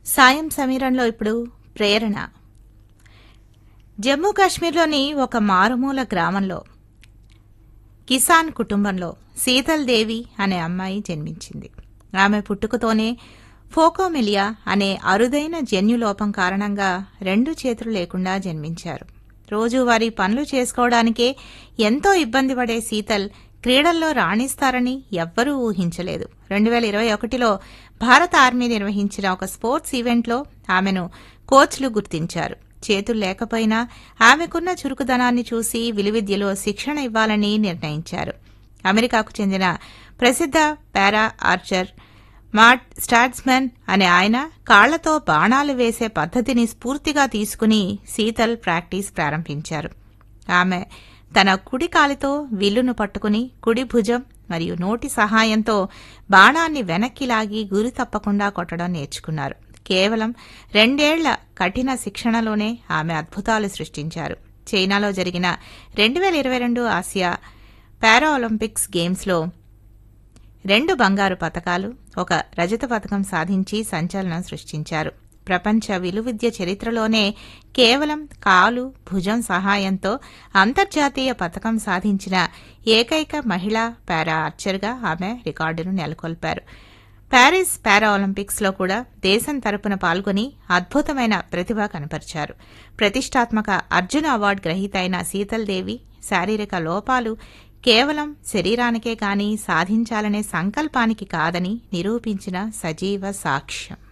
సాయం సమీరంలో ఇప్పుడు ప్రేరణ జమ్మూ కాశ్మీర్లోని ఒక మారుమూల గ్రామంలో కిసాన్ కుటుంబంలో శీతల్ దేవి అనే అమ్మాయి జన్మించింది ఆమె పుట్టుకతోనే ఫోకోమిలియా అనే అరుదైన జన్యులోపం కారణంగా రెండు చేతులు లేకుండా జన్మించారు రోజువారీ పనులు చేసుకోవడానికే ఎంతో ఇబ్బంది పడే శీతల్ క్రీడల్లో రాణిస్తారని ఎవ్వరూ ఊహించలేదు రెండు వేల ఇరవై ఒకటిలో భారత ఆర్మీ నిర్వహించిన ఒక స్పోర్ట్స్ ఈవెంట్లో ఆమెను కోచ్లు గుర్తించారు చేతులు లేకపోయినా ఆమెకున్న చురుకుదనాన్ని చూసి విలువిద్యలో శిక్షణ ఇవ్వాలని నిర్ణయించారు అమెరికాకు చెందిన ప్రసిద్ధ పారా ఆర్చర్ మాట్ స్టాట్స్మన్ అనే ఆయన కాళ్లతో బాణాలు వేసే పద్ధతిని స్ఫూర్తిగా తీసుకుని శీతల్ ప్రాక్టీస్ ప్రారంభించారు ఆమె తన కుడి కాలితో విల్లును పట్టుకుని కుడి భుజం మరియు నోటి సహాయంతో బాణాన్ని వెనక్కి లాగి గురి తప్పకుండా కొట్టడం నేర్చుకున్నారు కేవలం రెండేళ్ల కఠిన శిక్షణలోనే ఆమె అద్భుతాలు సృష్టించారు చైనాలో జరిగిన రెండు వేల ఇరవై రెండు ఆసియా పారా ఒలింపిక్స్ గేమ్స్లో రెండు బంగారు పతకాలు ఒక రజత పథకం సాధించి సంచలనం సృష్టించారు ప్రపంచ విలువిద్య చరిత్రలోనే కేవలం కాలు భుజం సహాయంతో అంతర్జాతీయ పథకం సాధించిన ఏకైక మహిళా పారా ఆర్చర్గా ఆమె రికార్డును నెలకొల్పారు ప్యారిస్ పారా ఒలింపిక్స్ లో కూడా దేశం తరపున పాల్గొని అద్భుతమైన ప్రతిభ కనపరిచారు ప్రతిష్టాత్మక అర్జున అవార్డు గ్రహీత అయిన శీతల్ దేవి శారీరక లోపాలు కేవలం శరీరానికే కాని సాధించాలనే సంకల్పానికి కాదని నిరూపించిన సజీవ సాక్ష్యం